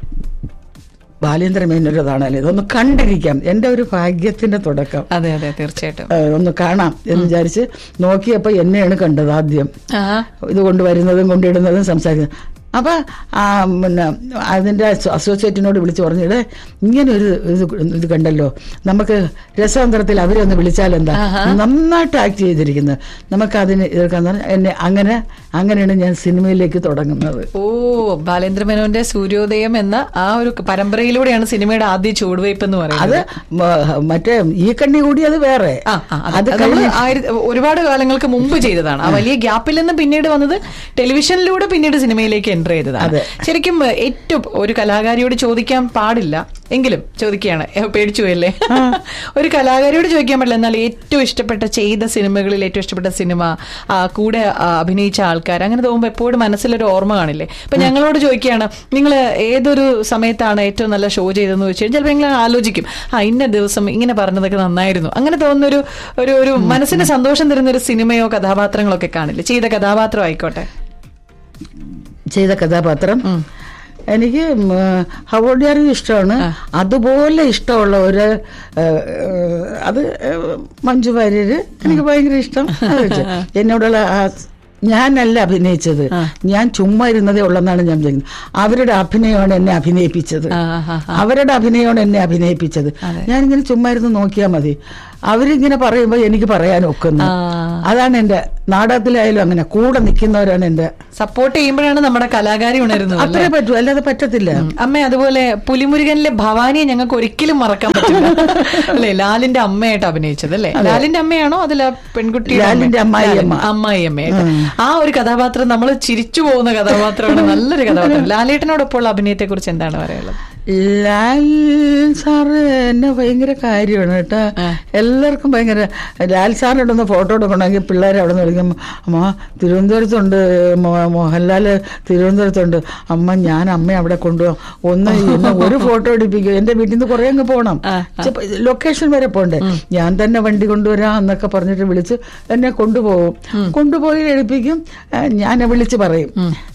S4: ബാലേന്ദ്ര മേനോരതാണല്ലോ ഇതൊന്ന് കണ്ടിരിക്കാം എന്റെ ഒരു ഭാഗ്യത്തിന്റെ തുടക്കം
S3: അതെ അതെ തീർച്ചയായിട്ടും
S4: ഏ, ഒന്ന് കാണാം എന്ന് വിചാരിച്ച് നോക്കിയപ്പോ എന്നെയാണ് കണ്ടത് ആദ്യം
S3: ആ
S4: ഇത് കൊണ്ടുവരുന്നതും കൊണ്ടിടുന്നതും സംസാരിക്കുന്നത് അപ്പൊ ആ പിന്നെ അതിന്റെ അസോ- അസോസിയേറ്റിനോട് വിളിച്ച് പറഞ്ഞിട്ട് ഇങ്ങനെ ഒരു ഇത് ഇത് കണ്ടല്ലോ നമുക്ക് രസതന്ത്രത്തിൽ അവരെ ഒന്ന് വിളിച്ചാൽ എന്താ നന്നായിട്ട് ആക്ട് ചെയ്തിരിക്കുന്നത് നമുക്ക് അതിന് എതിർക്കാന്ന് പറഞ്ഞാൽ എന്നെ അങ്ങനെ അങ്ങനെയാണ് ഞാൻ സിനിമയിലേക്ക് തുടങ്ങുന്നത്
S3: ഓ ബാലേന്ദ്ര മേനോന്റെ സൂര്യോദയം എന്ന ആ ഒരു പരമ്പരയിലൂടെയാണ് സിനിമയുടെ ആദ്യ ചുവടുവയ്പ് എന്ന്
S4: അത്
S3: പറയുന്നത്
S4: മ- മറ്റേ ഈ കണ്ണി കൂടി അത് വേറെ
S3: ആ, ആ, അത്
S4: അത്
S3: നമ്മള്
S4: കഴിഞ്ഞ്
S3: ആയിരത്തി- ഒരുപാട് കാലങ്ങൾക്ക് മുമ്പ് ചെയ്തതാണ് ആ വലിയ ഗ്യാപ്പിൽ നിന്ന് പിന്നീട് വന്നത് ടെലിവിഷനിലൂടെ പിന്നീട് സിനിമയിലേക്ക് എൻ്റർ ചെയ്തതാണ്
S4: അതെ.
S3: ശരിക്കും ഏഹ്, ഏറ്റവും ഒരു കലാകാരിയോട് ചോദിക്കാൻ പാടില്ല എങ്കിലും ചോദിക്കുകയാണ് ഏഹ്, പേടിച്ചു പോയല്ലേ ഒരു കലാകാരിയോട് ചോദിക്കാൻ പാടില്ല എന്നാൽ ഏറ്റവും ഇഷ്ടപ്പെട്ട ചെയ്ത സിനിമകളിൽ ഏറ്റവും ഇഷ്ടപ്പെട്ട സിനിമ ആ, കൂടെ ആ, അഭിനയിച്ച ആൾക്കാർ അങ്ങനെ തോന്നുമ്പോൾ എപ്പോഴും മനസ്സിലൊരു ഓർമ്മ കാണില്ലേ ഇപ്പൊ ഞങ്ങളോട് ചോദിക്കുകയാണ് നിങ്ങൾ ഏതൊരു സമയത്താണ് ഏറ്റവും നല്ല ഷോ ചെയ്തതെന്ന് ചോദിച്ചു കഴിഞ്ഞാൽ ചിലപ്പോൾ നിങ്ങൾ ആലോചിക്കും ആ ഇന്ന ദിവസം ഇങ്ങനെ പറഞ്ഞതൊക്കെ നന്നായിരുന്നു അങ്ങനെ തോന്നുന്നൊരു ഒരു ഒരു മനസ്സിന് സന്തോഷം തരുന്ന ഒരു സിനിമയോ കഥാപാത്രങ്ങളോ ഒക്കെ കാണില്ലേ ചെയ്ത കഥാപാത്രം ആയിക്കോട്ടെ
S4: ചെയ്ത കഥാപാത്രം എനിക്ക് ഹവോഡിയാറി ഇഷ്ടമാണ് അതുപോലെ ഇഷ്ടമുള്ള ഒരു ഏ, ഏ, അത് ഏ, മഞ്ജു വാര്യര് എനിക്ക് ഭയങ്കര ഇഷ്ടം അത് വെച്ച്. എന്നോടുള്ള ആ ഞാനല്ല അഭിനയിച്ചത് ഞാൻ ചുമ്മാ ഇരുന്നതേ ഉള്ളെന്നാണ് ഞാൻ ചെയ്യുന്നത് അവരുടെ അഭിനയമാണ് എന്നെ അഭിനയിപ്പിച്ചത്
S3: ആ, ആ,
S4: അവരുടെ അഭിനയമാണ് എന്നെ അഭിനയിപ്പിച്ചത് ഞാനിങ്ങനെ ചുമ്മാ ഇരുന്ന് നോക്കിയാൽ മതി അവരിങ്ങനെ പറയുമ്പോ എനിക്ക് പറയാൻ ഒക്കുന്നു
S3: ആ.
S4: അതാണ് എന്റെ നാടകത്തിലായാലും അങ്ങനെ കൂടെ നിൽക്കുന്നവരാണ് എന്റെ
S3: സപ്പോർട്ട് ചെയ്യുമ്പോഴാണ് നമ്മുടെ കലാകാരി ഉണരുന്നത് അല്ലേ?
S4: അത്രേ പറ്റൂ അല്ലാതെ പറ്റത്തില്ല
S3: അമ്മ അതുപോലെ പുലിമുരുകനിലെ ഭവാനിയെ ഞങ്ങൾക്ക് ഒരിക്കലും മറക്കാൻ പറ്റില്ല അല്ലേ ലാലിന്റെ അമ്മയായിട്ട് അഭിനയിച്ചത് അല്ലേ ലാലിന്റെ അമ്മയാണോ അതിൽ പെൺകുട്ടി
S4: ലാലിന്റെ അമ്മായിയമ്മ.
S3: അമ്മായി അമ്മയായിട്ട് ആ ഒരു കഥാപാത്രം നമ്മൾ ചിരിച്ചു പോകുന്ന കഥാപാത്രമാണ് നല്ലൊരു കഥാപാത്രം ലാലേട്ടനോടൊപ്പമുള്ള അഭിനയത്തെ കുറിച്ച് എന്താണ് പറയാനുള്ളത്
S4: ലാൽ സാറ് എന്നെ ഭയങ്കര കാര്യമാണ് കേട്ടോ എല്ലാവർക്കും ഭയങ്കര ലാൽ സാറിനോട് ഒന്ന് ഫോട്ടോ എടുക്കണമെങ്കിൽ പിള്ളേർ അവിടെ നിന്ന് വിളിക്കും അമ്മ തിരുവനന്തപുരത്തുണ്ട് മോ- മോഹൻലാൽ തിരുവനന്തപുരത്തുണ്ട് അമ്മ ഞാൻ അമ്മ അവിടെ കൊണ്ടുപോകും ഒന്ന് എന്നെ ഒരു ഫോട്ടോ എടുപ്പിക്കും എന്റെ വീട്ടിൽ നിന്ന് കുറെ അങ്ങ് പോകണം ലൊക്കേഷൻ വരെ പോണ്ടേ ഞാൻ തന്നെ വണ്ടി കൊണ്ടുവരാം എന്നൊക്കെ പറഞ്ഞിട്ട് വിളിച്ച് എന്നെ കൊണ്ടുപോകും കൊണ്ടുപോയി എടുപ്പിക്കും ആ, ഞാൻ വിളിച്ച് പറയും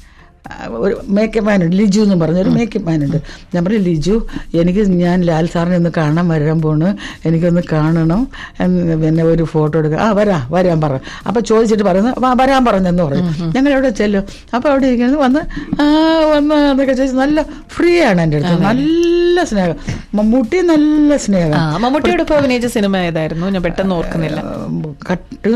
S4: ആ, ഒരു മേക്കപ്പ് മാൻ ഉണ്ട് ലിജു എന്ന് പറഞ്ഞൊരു മേക്കപ്പ് മാൻ ഉണ്ട് ഞാൻ പറയും ലിജു എനിക്ക് ഞാൻ ലാൽ സാറിനെ ഒന്ന് കാണാൻ വരാൻ പോണ് എനിക്കൊന്ന് കാണണം എന്ന് പിന്നെ ഒരു ഫോട്ടോ എടുക്കുക ആ വരാ വരാൻ പറ അപ്പൊ ചോദിച്ചിട്ട് പറയുന്നത് "വാ, വരാൻ പറഞ്ഞെന്ന് പറയും ഞങ്ങൾ എവിടെ ചെല്ലും അപ്പൊ അവിടെ ഇരിക്കുന്നത് വന്ന് ആ വന്ന് എന്നൊക്കെ ചോദിച്ചു നല്ല ഫ്രീ ആണ് എൻ്റെ അടുത്ത് നല്ല സ്നേഹം മമ്മൂട്ടി നല്ല സ്നേഹം
S3: ആ മമ്മൂട്ടിയോടൊപ്പം അഭിനയിച്ച സിനിമ ഏതായിരുന്നു ഞാൻ പെട്ടെന്ന് ഓർക്കുന്നില്ല
S4: ഉം, കട്ട്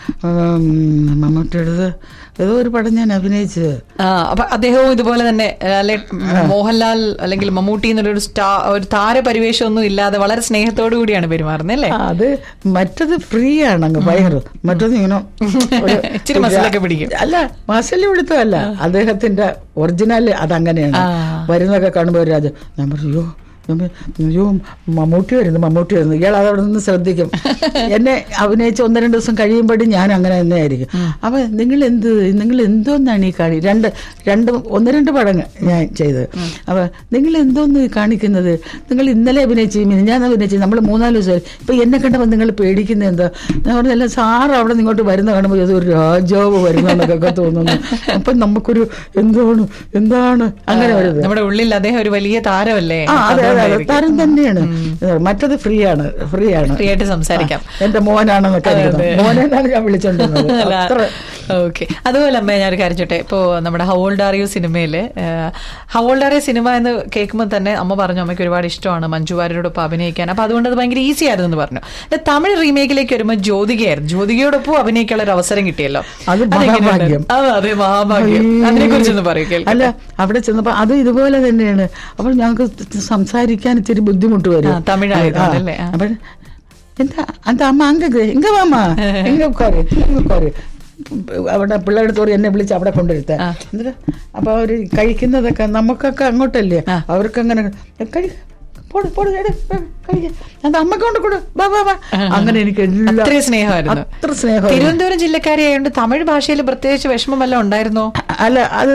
S4: ഉം, മമ്മൂട്ടിയുടെ ഏതോ ഒരു പടം ഞാൻ അഭിനയിച്ചത്
S3: ആ, അപ്പൊ അദ്ദേഹവും ഇതുപോലെ തന്നെ ലാലേ- മോഹൻലാൽ അല്ലെങ്കിൽ മമ്മൂട്ടി എന്നുള്ളൊരു സ്റ്റാർ ഒരു താരപരിവേഷം ഒന്നും ഇല്ലാതെ വളരെ സ്നേഹത്തോടു കൂടിയാണ് പെരുമാറുന്നത് അല്ലേ
S4: ആ, അത് മറ്റത് ഫ്രീ ആണ് അങ്ങ് ഭയങ്കര മറ്റത് ഇങ്ങനെ ഒരു-
S3: ഇച്ചിരി മസിലൊക്കെ പിടിക്കും.
S4: അല്ല മസിൽ പിടുത്തമല്ല അദ്ദേഹത്തിന്റെ ഒറിജിനൽ അതങ്ങനെയാണ്
S3: ആ.
S4: വരുന്നൊക്കെ കാണുമ്പോൾ ഒരു രാജ ഞാൻ പറഞ്ഞു "അയ്യോ, ഞാൻ പറഞ്ഞു, അയ്യോ മമ്മൂട്ടി വരുന്നു മമ്മൂട്ടി വരുന്നു ഇയാൾ അതവിടെ നിന്ന് ശ്രദ്ധിക്കും എന്നെ അഭിനയിച്ച് ഒന്ന് രണ്ട് ദിവസം കഴിയുമ്പോഴും ഞാൻ അങ്ങനെ തന്നെ ആയിരിക്കും അപ്പൊ നിങ്ങൾ എന്ത് നിങ്ങൾ എന്തോന്നാണ് ഈ കാണി രണ്ട് രണ്ട് ഒന്ന് രണ്ട് പടങ്ങൾ ഞാൻ ചെയ്തത് അപ്പൊ നിങ്ങൾ എന്തോന്ന് ഈ കാണിക്കുന്നത് നിങ്ങൾ ഇന്നലെ അഭിനയിച്ച് ഞാൻ അഭിനയിച്ച് നമ്മൾ മൂന്നാല് ദിവസം ഇപ്പൊ എന്നെ കണ്ടപ്പോൾ നിങ്ങൾ പേടിക്കുന്നത് എന്താ ഞാൻ പറഞ്ഞല്ല സാർ അവിടെ നിന്ന് ഇങ്ങോട്ട് വരുന്ന കാണുമ്പോൾ ഇത് ഒരു രാജാവ് വരുന്നതൊക്കെ തോന്നുന്നു അപ്പൊ നമുക്കൊരു എന്താണ് എന്താണ് അങ്ങനെ വരുന്നത്
S3: നമ്മുടെ ഉള്ളിൽ അദ്ദേഹം ഒരു വലിയ താരമല്ലേ
S4: ആ അതെ അതെ അതെ താരം തന്നെയാണ് മറ്റത് ഫ്രീ ആണ് ഫ്രീ ആണ്
S3: ഫ്രീ ആയിട്ട് സംസാരിക്കാം
S4: എന്റെ മോനാണെന്നൊക്കെ
S3: അതെ,
S4: കരുതുന്നു.
S3: അതെ.
S4: മോനെന്നാണ് ഞാൻ വിളിച്ചോണ്ടിരുന്നത് അത്ര
S3: ഓക്കെ അതുപോലെ അമ്മ ഞാനൊരു കാര്യം ചോട്ടെ ഇപ്പോ നമ്മുടെ ഹൗൾഡ് ആർ യു സിനിമയില് ഹൗൾഡ് ആർ യു സിനിമ എന്ന് കേൾക്കുമ്പോൾ തന്നെ അമ്മ പറഞ്ഞു അമ്മയ്ക്ക് ഒരുപാട് ഇഷ്ടമാണ് മഞ്ജു വാര്യരോടൊപ്പം അഭിനയിക്കാൻ അപ്പൊ അതുകൊണ്ട് അത് ഭയങ്കര ഈസി ആയിരുന്നു എന്ന് പറഞ്ഞു ഇത് തമിഴ് റീമേക്കിലേക്ക് വരുമ്പോൾ ജ്യോതികയായിരുന്നു ജ്യോതികയോടൊപ്പം അഭിനയിക്കാനുള്ള ഒരു അവസരം കിട്ടിയല്ലോ
S4: അത്
S3: അതെങ്ങനെയുണ്ട്?
S4: മഹാഭാഗ്യം.
S3: അതെ അതെ മഹാഭാഗ്യം അതിനെ കുറിച്ചൊന്ന് പറയൂ കേൾക്കാം
S4: അല്ല അവിടെ ചെന്നപ്പോ അത് ഇതുപോലെ തന്നെയാണ് അപ്പോൾ ഞങ്ങൾക്ക് സംസാരിക്കാൻ ഇത്തിരി ബുദ്ധിമുട്ട് വരും
S3: ആ, തമിഴായതുകൊണ്ട്
S4: ആ,
S3: അല്ലേ? ആ.
S4: അപ്പോൾ എന്താ அந்த അമ്മ അങ്ങ് എങ്ക വാമ എങ്ക ഉட்காரு എങ്ക ഉட்காரு അവിടെ പിള്ളേരുടെ തോറി എന്നെ വിളിച്ച് അവിടെ കൊണ്ടുവരുത്ത എന്നിട്ട് അപ്പൊ അവര് കഴിക്കുന്നതൊക്കെ നമുക്കൊക്കെ അങ്ങോട്ടല്ലേ അവർക്ക് അങ്ങനെ കഴി പോട് പോട് എട്, ഏ, കഴിക്ക്. അത് അമ്മക്ക് കൊണ്ട് കൊടു ബാ ബാ ബാ അങ്ങനെ എനിക്ക് എല്ലാം
S3: അത്രയും സ്നേഹമായിരുന്നു
S4: അത്ര സ്നേഹം
S3: തിരുവനന്തപുരം ജില്ലക്കാരി ആയതുകൊണ്ട് തമിഴ് ഭാഷയിൽ പ്രത്യേകിച്ച് വിഷമം വല്ലതും ഉണ്ടായിരുന്നോ
S4: അല്ല അത്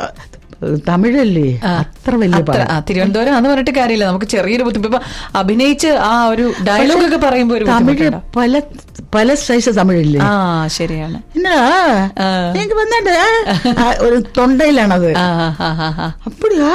S4: തമിഴല്ലേ അത്ര വലിയ
S3: അത്ര
S4: പാടാ.
S3: ആ, തിരുവനന്തപുരം എന്ന് പറഞ്ഞിട്ട് കാര്യമില്ല നമുക്ക് ചെറിയൊരു ബുദ്ധിമുട്ട് ഇപ്പൊ അഭിനയിച്ച് ആ ഒരു ഡയലോഗ് ഒക്കെ പറയുമ്പോ ഒരു
S4: തമിഴ്
S3: ബുദ്ധിമുട്ടുണ്ടോ?
S4: പല പല സൈസ് തമിഴില്ലേ
S3: ആ ശരിയാണ്
S4: എന്നാ
S3: ആ.
S4: എനിക്ക് വന്നിട്ട് ആ, ഒരു തൊണ്ടയിലാണത്
S3: ആ ആ, ആ, ആ, ആ.
S4: അപ്പടിയാ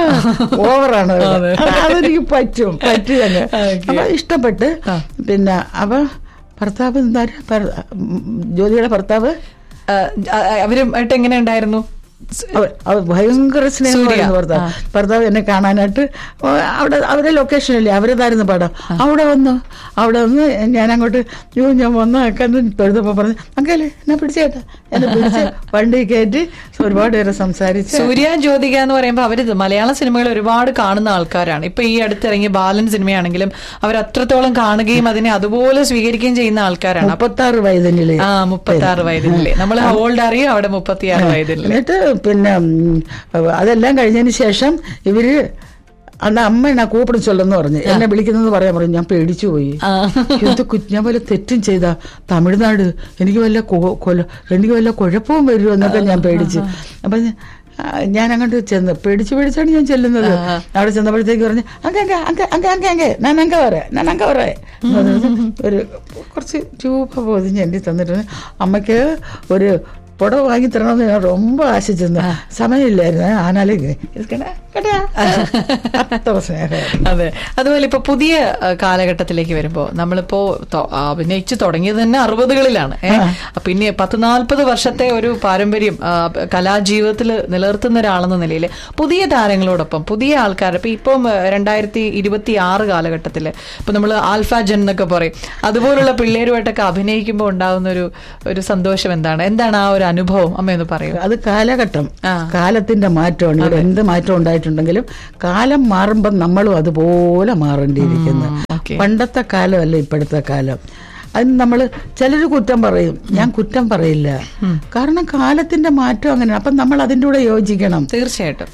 S4: ഓവറാണ് അത്. അതെനിക്ക് പറ്റും പറ്റും അങ്ങ്
S3: Okay.
S4: അപ്പൊ ഇഷ്ടപ്പെട്ട് പിന്നെ അവ ഭർത്താവ് എന്താ ജ്യോതിയുടെ ഭർത്താവ്
S3: ആ, ആ, അവരുമായിട്ട് എങ്ങനെ ഉണ്ടായിരുന്നു
S4: അവ- അവ ഭയങ്കര
S3: സൂര്യ.
S4: സ്നേഹമായിരുന്നു ഭർത്താവ് ഭർത്താവ് എന്നെ കാണാനായിട്ട് ഓ, അവിടെ അവരെ ലൊക്കേഷനല്ലേ അവരതായിരുന്നു പടം അവിടെ വന്നു അവിടെ വന്ന് ഞാൻ അങ്ങോട്ട് യോ ഞാൻ വന്ന കണ്ട് തൊഴുതപ്പോ പറഞ്ഞു അങ്കല്ലേ എന്നെ പിടിച്ചേട്ടാ എന്നെ പിടിച്ച് വണ്ടി കയറ്റി ഒരുപാട് പേരെ സംസാരിച്ച്
S3: സൂര്യ ജ്യോതിക എന്ന് പറയുമ്പോൾ അവര് മലയാള സിനിമകൾ ഒരുപാട് കാണുന്ന ആൾക്കാരാണ് ഇപ്പൊ ഈ അടുത്തിറങ്ങിയ ബാലൻ സിനിമയാണെങ്കിലും അവർ അത്രത്തോളം കാണുകയും അതിനെ അതുപോലെ സ്വീകരിക്കുകയും ചെയ്യുന്ന ആൾക്കാരാണ് അപ്പൊ
S4: മുപ്പത്തി ആറ് വയതിനില്ലേ
S3: ആ മുപ്പത്തി ആറ് വയതിനില്ലേ നമ്മൾ ഓൾഡ് അറിയും അവിടെ മുപ്പത്തി ആറ് വയതിനില്ലേ
S4: എന്നിട്ട് പിന്നെ ഉം, അതെല്ലാം കഴിഞ്ഞതിന് ശേഷം ഇവര് അന്ന് അമ്മ എന്നാ കൂപ്പിടി ചൊല്ലെന്ന് പറഞ്ഞു എന്നെ വിളിക്കുന്നത് പറയാൻ പറഞ്ഞു ഞാൻ പേടിച്ചു പോയി എന്ത് കു- ഞാൻ വല്ല തെറ്റും ചെയ്ത തമിഴ്നാട് എനിക്ക് വല്ല കൊ- കൊല എനിക്ക് വല്ല കുഴപ്പവും വരുമോ എന്നൊക്കെ ഞാൻ പേടിച്ചു അപ്പൊ ഞാൻ- ആ, ഞാൻ അങ്ങോട്ട് ചെന്ന് പേടിച്ച് പേടിച്ചാണ് ഞാൻ ചെല്ലുന്നത് അവിടെ ചെന്നപ്പോഴത്തേക്ക് പറഞ്ഞു അങ്ങ അങ്ങ അങ്ങ അങ്ങ അങ്ങ അങ്ങ ഞാൻ അങ്ങ വരാം ഞാൻ അങ്ങ വരാം എന്ന് പറഞ്ഞിട്ട് ഒരു കുറച്ച് രൂപ പൊതിഞ്ഞ് എൻ്റെ തന്നിട്ട് അമ്മയ്ക്ക് ഒരു புடவை வாங்கி தரணும்னு நான் ரொம்ப ஆசைச்சிருந்தேன் സമയമില്ലായിരുന്നു ആനാലേക്ക് ഇരിക്കണേ കേട്ടാ അത്ര സ്നേഹമായിരുന്നു
S3: അതെ അതുപോലെ ഇപ്പൊ പുതിയ ആ, കാലഘട്ടത്തിലേക്ക് വരുമ്പോ നമ്മളിപ്പോ തൊ- അഭിനയിച്ചു തുടങ്ങിയത് തന്നെ അറുപതുകളിലാണ് ഏ? പിന്നെ പത്ത് നാൽപ്പത് വർഷത്തെ ഒരു പാരമ്പര്യം ആ, കലാജീവിതത്തിൽ നിലനിർത്തുന്ന ഒരാളെന്ന നിലയിൽ പുതിയ താരങ്ങളോടൊപ്പം പുതിയ ആൾക്കാർ ഇപ്പൊ ഇപ്പം രണ്ടായിരത്തി ഇരുപത്തി ആറ് കാലഘട്ടത്തില് ഇപ്പൊ നമ്മൾ ആൽഫ ജൻ എന്നൊക്കെ പറയും അതുപോലുള്ള പിള്ളേരുമായിട്ടൊക്കെ അഭിനയിക്കുമ്പോൾ ഉണ്ടാകുന്ന ഒരു ഒരു സന്തോഷം എന്താണ് എന്താണ് ആ ഒരു അനുഭവം അമ്മ ഒന്ന് പറയൂ
S4: അത് കാലഘട്ടം
S3: ആ.
S4: കാലത്തിന്റെ മാറ്റമാണ് ഇവിടെ എന്ത് മാറ്റം ഉണ്ടായിട്ടുണ്ടെങ്കിലും കാലം മാറുമ്പോൾ നമ്മളും അതുപോലെ മാറേണ്ടിയിരിക്കുന്നു
S3: ഓക്കേ.
S4: പണ്ടത്തെ കാലമല്ല ഇപ്പോഴത്തെ കാലം അതിന് നമ്മൾ ചിലർ കുറ്റം പറയും ഞാൻ കുറ്റം പറയില്ല കാരണം കാലത്തിന്റെ മാറ്റം അങ്ങനെ അപ്പം നമ്മൾ അതിൻ്റെ കൂടെ യോജിക്കണം
S3: തീർച്ചയായിട്ടും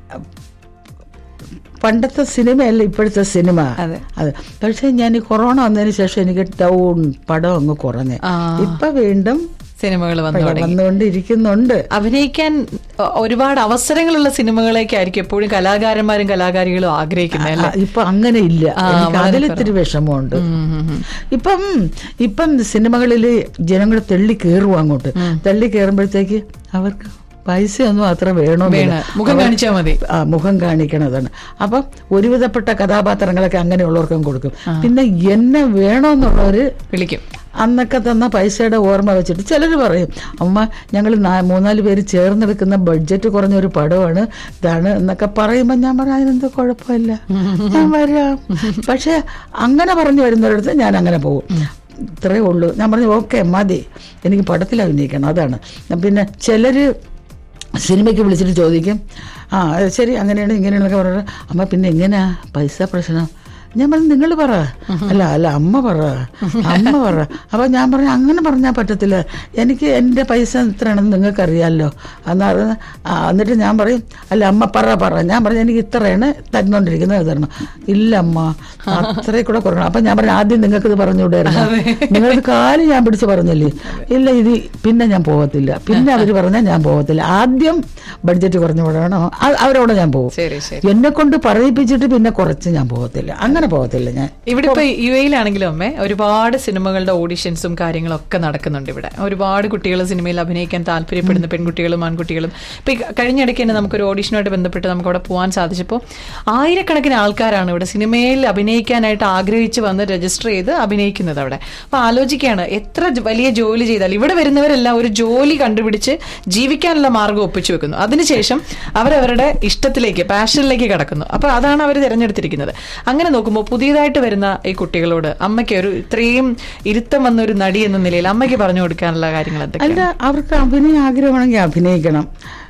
S4: പണ്ടത്തെ സിനിമയല്ല ഇപ്പോഴത്തെ സിനിമ
S3: അതെ.
S4: അത് പക്ഷെ ഞാൻ ഈ കൊറോണ വന്നതിന് ശേഷം എനിക്ക് ഡൗൺ പടം അങ്ങ് കുറഞ്ഞ്
S3: ആ.
S4: ഇപ്പൊ വീണ്ടും
S3: സിനിമകൾ വന്നു തുടങ്ങി
S4: വന്നുകൊണ്ടിരിക്കുന്നുണ്ട്
S3: അഭിനയിക്കാൻ ഒ- ഒരുപാട് അവസരങ്ങളുള്ള സിനിമകളേക്കായിരിക്കും എപ്പോഴും കലാകാരന്മാരും കലാകാരികളും ആഗ്രഹിക്കുന്നത് അല്ലേ
S4: ആ, ഇപ്പൊ അങ്ങനെ ഇല്ല
S3: ആ,
S4: എനിക്ക്
S3: വളരെ
S4: അതിലിത്തിരി വിഷമമുണ്ട്
S3: ഉം, ഉം, ഉം.
S4: ഇപ്പം ഇപ്പം സിനിമകളിൽ ജനങ്ങൾ തെള്ളി കയറും അങ്ങോട്ട് തെള്ളി കയറുമ്പോഴത്തേക്ക് അവർക്ക് പൈസയൊന്നും അത്ര വേണോ
S3: വേണം. മുഖം കാണിച്ചാ മതി.
S4: ആ മുഖം കാണിക്കണതാണ് അപ്പം ഒരുവിധപ്പെട്ട കഥാപാത്രങ്ങളൊക്കെ അങ്ങനെയുള്ളവർക്കും കൊടുക്കും പിന്നെ എന്നെ വേണോന്നുള്ളവര്
S3: വിളിക്കും
S4: അന്നൊക്കെ തന്ന പൈസയുടെ ഓർമ്മ വെച്ചിട്ട് ചിലർ പറയും അമ്മ ഞങ്ങൾ മൂന്നാല് പേര് ചേർന്നെടുക്കുന്ന ബഡ്ജറ്റ് കുറഞ്ഞ ഒരു പടമാണ് ഇതാണ് എന്നൊക്കെ പറയുമ്പോൾ ഞാൻ പറയാം അതിനെന്ത് കുഴപ്പമില്ല ഞാൻ വരാം പക്ഷെ അങ്ങനെ പറഞ്ഞു വരുന്നവരടുത്ത് ഞാൻ അങ്ങനെ പോകും ഇത്രയേ ഉള്ളൂ ഞാൻ പറഞ്ഞു ഓക്കെ മതി എനിക്ക് പടത്തിൽ അഭിനയിക്കണം അതാണ് പിന്നെ ചിലര് സിനിമയ്ക്ക് വിളിച്ചിട്ട് ചോദിക്കും ആ അത് ശരി അങ്ങനെയാണ് ഇങ്ങനെയാണെന്നൊക്കെ പറഞ്ഞാൽ അമ്മ പിന്നെ എങ്ങനെയാ പൈസ പ്രശ്നം ഞാൻ പറഞ്ഞു നിങ്ങൾ പറ അല്ല അല്ല അമ്മ പറ അമ്മ പറ അപ്പൊ ഞാൻ പറഞ്ഞു അങ്ങനെ പറഞ്ഞാൽ പറ്റത്തില്ല എനിക്ക് എൻ്റെ പൈസ എത്രയാണെന്ന് നിങ്ങൾക്ക് അറിയാമല്ലോ എന്നാ പറഞ്ഞ്, ആ, എന്നിട്ട് ഞാൻ പറയും അല്ല അമ്മ പറ പറ ഞാൻ പറഞ്ഞു എനിക്ക് ഇത്രയാണ് തന്നുകൊണ്ടിരിക്കുന്നത് തരണം ഇല്ല അമ്മ അത്രേ കൂടെ കുറയണം അപ്പൊ ഞാൻ പറഞ്ഞു ആദ്യം നിങ്ങൾക്ക് ഇത് പറഞ്ഞുകൂടായിരുന്നു നിങ്ങൾക്ക് കാല് ഞാൻ പിടിച്ച് പറഞ്ഞല്ലേ ഇല്ല ഇത് പിന്നെ ഞാൻ പോകത്തില്ല പിന്നെ അവർ പറഞ്ഞാൽ ഞാൻ പോകത്തില്ല ആദ്യം ബഡ്ജറ്റ് കുറഞ്ഞു വിടണോ അ- അവരോട് ഞാൻ പോകും
S3: ശരി ശരി
S4: എന്നെ കൊണ്ട് പറയിപ്പിച്ചിട്ട് പിന്നെ കുറച്ച് ഞാൻ പോകത്തില്ല അങ്ങനെ പോകത്തില്ല ഞാൻ
S3: ഇവിടെ ഇപ്പൊ യു എയിലാണെങ്കിലും അമ്മേ ഒരുപാട് സിനിമകളുടെ ഓഡിഷൻസും കാര്യങ്ങളും ഒക്കെ നടക്കുന്നുണ്ട് ഇവിടെ ഒരുപാട് കുട്ടികൾ സിനിമയിൽ അഭിനയിക്കാൻ താല്പര്യപ്പെടുന്ന പെൺകുട്ടികളും ആൺകുട്ടികളും ഇപ്പൊ ഈ കഴിഞ്ഞിടയ്ക്ക് തന്നെ നമുക്കൊരു ഓഡിഷനുമായിട്ട് ബന്ധപ്പെട്ട് നമുക്ക് അവിടെ പോകാൻ സാധിച്ചപ്പോൾ ആയിരക്കണക്കിന് ആൾക്കാരാണ് ഇവിടെ സിനിമയിൽ അഭിനയിക്കാനായിട്ട് ആഗ്രഹിച്ച് വന്ന് രജിസ്റ്റർ ചെയ്ത് അഭിനയിക്കുന്നത് അവിടെ അപ്പൊ ആലോചിക്കുകയാണ് എത്ര ജ- വലിയ ജോലി ചെയ്താൽ ഇവിടെ വരുന്നവരെല്ലാം ഒരു ജോലി കണ്ടുപിടിച്ച് ജീവിക്കാനുള്ള മാർഗം ഒപ്പിച്ചു വെക്കുന്നു അതിനുശേഷം അവരവരുടെ ഇഷ്ടത്തിലേക്ക് പാഷനിലേക്ക് കടക്കുന്നു അപ്പൊ അതാണ് അവർ തിരഞ്ഞെടുത്തിരിക്കുന്നത് അങ്ങനെ നോക്കുമ്പോൾ പുതിയതായിട്ട് വരുന്ന ഈ കുട്ടികളോട് അമ്മയ്ക്ക് ഒരു ഇത്രയും ഇരുത്തം വന്ന ഒരു നടി എന്ന നിലയിൽ അമ്മയ്ക്ക് പറഞ്ഞു കൊടുക്കാനുള്ള കാര്യങ്ങൾ എന്തൊക്കെയാണ്
S4: അല്ല അവർക്ക് അഭിനയം ആഗ്രഹമാണെങ്കിൽ അഭിനയിക്കണം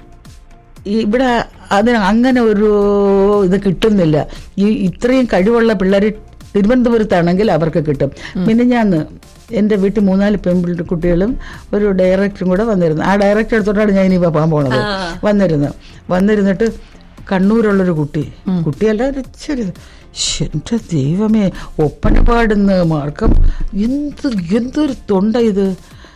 S4: ഈ ഇവിടെ അതിന് അങ്ങനെ ഒരു ഇത് കിട്ടുന്നില്ല ഈ ഇത്രയും കഴിവുള്ള പിള്ളേർ തിരുവനന്തപുരത്താണെങ്കിൽ അവർക്ക് കിട്ടും പിന്നെ ഞാൻ എൻ്റെ വീട്ടിൽ മൂന്നാല് പെൺപിള്ളി കുട്ടികളും ഒരു ഡയറക്ടറും കൂടെ വന്നിരുന്നു ആ ഡയറക്ടർ എടുത്തോട്ടാണ് ഞാൻ ഇനി പോകാൻ പോണത് വന്നിരുന്നു വന്നിരുന്നിട്ട് കണ്ണൂരുള്ളൊരു കുട്ടി കുട്ടിയല്ല ഒരു ചെറിയ ശ്ശെ, എൻ്റെ ദൈവമേ ഒപ്പന പാടുന്ന മാർക്കം എന്ത് എന്തൊരു തൊണ്ട ഇത്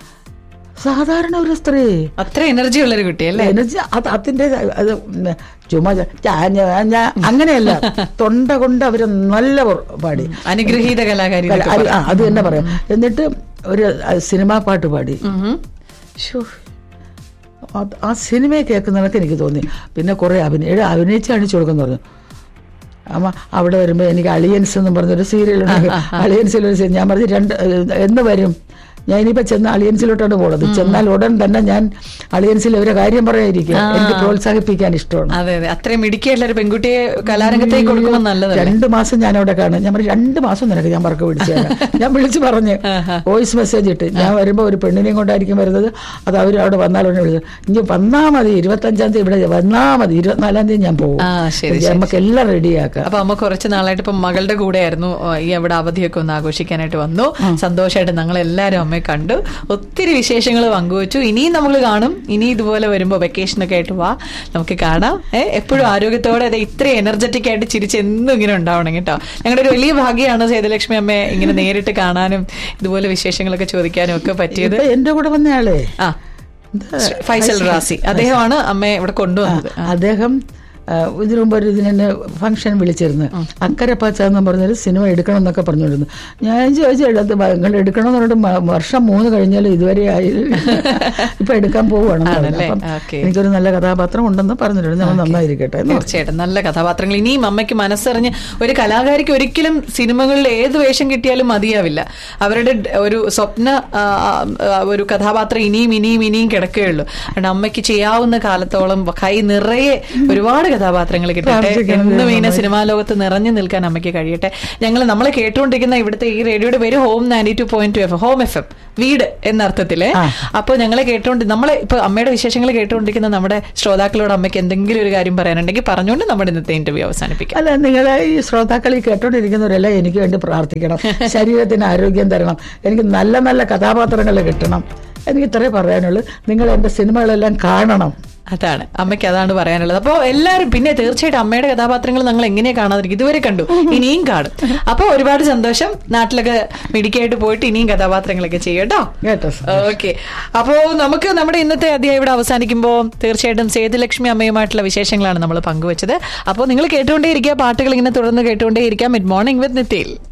S4: സാധാരണ ഒരു സ്ത്രീ
S3: അത്ര എനർജി ഉള്ളൊരു കുട്ടിയല്ലേ
S4: എനർജി അത് അതിന്റെ അത് ചുമ്മാ ചാ- ഞാ- ഞാ- അങ്ങനെയല്ല തൊണ്ട കൊണ്ട് അവര് നല്ല പൊ- പാടി
S3: അനുഗ്രഹീത കലാകാരി
S4: അല്ല, അത് ആ, അത് തന്നെ പറയാം എന്നിട്ട് ഒരു അഹ് സിനിമാ പാട്ട് പാടി ശ്ശോ. അത് ആ സിനിമയെ കേൾക്കുന്നതൊക്കെ എനിക്ക് തോന്നി പിന്നെ കുറെ അഭിനയ അഭിനയിച്ച് കാണിച്ചു കൊടുക്കുന്നു പറഞ്ഞു അമ്മ അവിടെ വരുമ്പോൾ എനിക്ക് അളിയൻസ് എന്ന് പറഞ്ഞൊരു സീരിയലുണ്ട് അളിയൻസിൽ ഒരു സീരിയൽ ഞാൻ പറഞ്ഞു രണ്ട് ഏഹ്, എന്ന് വരും ഞാൻ ഇനിയിപ്പോ ചെന്ന് അളിയൻസിലോട്ടാണ് പോണത് ചെന്നാൽ ഉടൻ തന്നെ ഞാൻ അളിയൻസിൽ ഒരു കാര്യം പറയാതിരിക്കുക എനിക്ക് പ്രോത്സാഹിപ്പിക്കാൻ ഇഷ്ടമാണ്
S3: അതെ അതെ അത്രയും മിടുക്കിയുള്ള ഒരു പെൺകുട്ടിയെ കലാരംഗത്തേക്ക് കൊടുക്കുമ്പോൾ നല്ലതല്ലേ
S4: രണ്ട് മാസം ഞാൻ അവിടെ കാണും ഞാൻ പറഞ്ഞു രണ്ട് മാസം നിനക്ക് ഞാൻ വർക്ക് പിടിച്ചു തരാം ഞാൻ വിളിച്ചു പറഞ്ഞ് വോയിസ് മെസ്സേജ് ഇട്ട് ഞാൻ വരുമ്പോൾ ഒരു പെണ്ണിനെയും കൊണ്ടായിരിക്കും വരുന്നത് അത് അവർ അവിടെ വന്നാൽ ഉടനെ വിളിച്ചു ഇനി വന്നാ മതി ഇരുപത്തഞ്ചാം തീയതി ഇവിടെ വന്നാ മതി ഇരുപത്തിനാലാം തീയതി ഞാൻ പോകും
S3: ആ, ശരി, ശരി,
S4: നമുക്ക് എല്ലാം റെഡിയാക്കാം
S3: അപ്പൊ അമ്മ കുറച്ച് നാളായിട്ട് ഇപ്പൊ മകളുടെ കൂടെ ആയിരുന്നു ഈ അവിടെ അവധിയൊക്കെ ഒന്ന് ആഘോഷിക്കാനായിട്ട് വന്നു സന്തോഷമായിട്ട് ഞങ്ങൾ എല്ലാവരും അമ്മയെ കണ്ടു ഒത്തിരി വിശേഷങ്ങൾ പങ്കുവച്ചു ഇനിയും നമ്മൾ കാണും ഇനി ഇതുപോലെ വരുമ്പോ വെക്കേഷൻ ഒക്കെ ആയിട്ട് വാ നമുക്ക് കാണാം ഏഹ് എപ്പോഴും ആരോഗ്യത്തോടെ അതെ ഇത്രയും എനർജറ്റിക് ആയിട്ട് ചിരിച്ച് എന്നും ഇങ്ങനെ ഉണ്ടാവണം കേട്ടോ ഞങ്ങളുടെ ഒരു വലിയ ഭാഗ്യമാണ് സേതുലക്ഷ്മി അമ്മയെ ഇങ്ങനെ നേരിട്ട് കാണാനും ഇതുപോലെ വിശേഷങ്ങളൊക്കെ ചോദിക്കാനും ഒക്കെ പറ്റിയത്
S4: ഇപ്പൊ എന്റെ കൂടെ വന്നയാളെ
S3: ആ ഫൈസൽ റാസി അദ്ദേഹമാണ് അമ്മയെ ഇവിടെ കൊണ്ടുവന്നത്
S4: അദ്ദേഹം ആ, ഇതിനു മുമ്പ് ഒരു ഇതിനെ ഫംഗ്ഷൻ വിളിച്ചിരുന്നു അക്കരെ പച്ച എന്ന് പറഞ്ഞൊരു സിനിമ എടുക്കണം എന്നൊക്കെ പറഞ്ഞുകൊണ്ടിരുന്നു ഞാൻ ചോദിച്ചു എടുത്ത് നിങ്ങൾ എടുക്കണം എന്ന് പറഞ്ഞിട്ട് മ- വർഷം മൂന്ന് കഴിഞ്ഞാലും ഇതുവരെ ആയി ഇപ്പൊ എടുക്കാൻ പോവുകയാണ്
S3: ആണല്ലേ?
S4: അപ്പം
S3: ഓക്കേ.
S4: എനിക്കൊരു നല്ല കഥാപാത്രം ഉണ്ടെന്ന് പറഞ്ഞിട്ടുണ്ട് നമ്മൾ നന്നായിരിക്കട്ടെ എന്ന് പറഞ്ഞു.
S3: തീർച്ചയായിട്ടും നല്ല കഥാപാത്രങ്ങൾ ഇനിയും അമ്മയ്ക്ക് മനസ്സറിഞ്ഞ് ഒരു കലാകാരിക്ക് ഒരിക്കലും സിനിമകളിൽ ഏത് വേഷം കിട്ടിയാലും മതിയാവില്ല അവരുടെ ഡ- ഒരു സ്വപ്ന ആ, ആ, ഒരു കഥാപാത്രം ഇനിയും ഇനിയും ഇനിയും കിടക്കുകയുള്ളൂ അതുകൊണ്ട് അമ്മയ്ക്ക് ചെയ്യാവുന്ന കാലത്തോളം കൈ നിറയെ ഒരുപാട് കഥാപാത്രങ്ങൾ കിട്ടട്ടെ
S4: പ്രാർത്ഥിക്കണം
S3: എന്നും ഇങ്ങനെ
S4: ദൈവമേ.
S3: സിനിമാ ലോകത്ത് നിറഞ്ഞു നിൽക്കാൻ അമ്മയ്ക്ക് കഴിയട്ടെ ഞങ്ങൾ നമ്മളെ കേട്ടുകൊണ്ടിരിക്കുന്ന ഇവിടുത്തെ ഈ റേഡിയോയുടെ പേര് home ninety two point two F home F M വീട് എന്ന അർത്ഥത്തില്
S4: ആ.
S3: അപ്പോൾ ഞങ്ങളെ കേട്ടുകൊണ്ട് നമ്മളെ ഇപ്പൊ അമ്മയുടെ വിശേഷങ്ങൾ കേട്ടുകൊണ്ടിരിക്കുന്ന നമ്മുടെ ശ്രോതാക്കളോട് അമ്മയ്ക്ക് എന്തെങ്കിലും ഒരു കാര്യം പറയാനുണ്ടെങ്കിൽ പറഞ്ഞുകൊണ്ട് നമ്മുടെ ഇന്നത്തെ ഇന്റർവ്യൂ അവസാനിപ്പിക്കാം
S4: അല്ല നിങ്ങളെ ഈ ശ്രോതാക്കൾ ഈ കേട്ടോണ്ടിരിക്കുന്നവരെല്ലാം എനിക്ക് വേണ്ടി പ്രാർത്ഥിക്കണം ശരീരത്തിന് ആരോഗ്യം തരണം എനിക്ക് നല്ല നല്ല കഥാപാത്രങ്ങൾ കിട്ടണം എനിക്ക് ഇത്രേ പറയാനുള്ളൂ നിങ്ങൾ എൻ്റെ സിനിമകളെല്ലാം കാണണം
S3: അതാണ് അമ്മയ്ക്ക് അതാണ് പറയാനുള്ളത് അപ്പോൾ എല്ലാവരും പിന്നെ തീർച്ചയായിട്ടും അമ്മയുടെ കഥാപാത്രങ്ങൾ നിങ്ങൾ എങ്ങനെയാ കാണാതിരിക്കും ഇതുവരെ കണ്ടു ഇനിയും കാണും അപ്പോൾ ഒരുപാട് സന്തോഷം നാട്ടിലൊക്കെ മിടിക്കായിട്ട് പോയിട്ട് ഇനിയും കഥാപാത്രങ്ങളൊക്കെ ചെയ്യും കേട്ടോ
S4: കേട്ടോ
S3: ഓക്കെ അപ്പോ നമുക്ക് നമ്മുടെ ഇന്നത്തെ അധ്യായം ഇവിടെ അവസാനിക്കുമ്പോൾ തീർച്ചയായിട്ടും സേതുലക്ഷ്മി അമ്മയുമായിട്ടുള്ള വിശേഷങ്ങളാണ് നമ്മൾ പങ്കുവച്ചത് അപ്പോൾ നിങ്ങൾ കേട്ടുകൊണ്ടേയിരിക്കുക പാട്ടുകൾ ഇങ്ങനെ തുടർന്ന് കേട്ടുകൊണ്ടേയിരിക്കാം മിഡ് മോർണിംഗ് വിത്ത് നിത്യയിൽ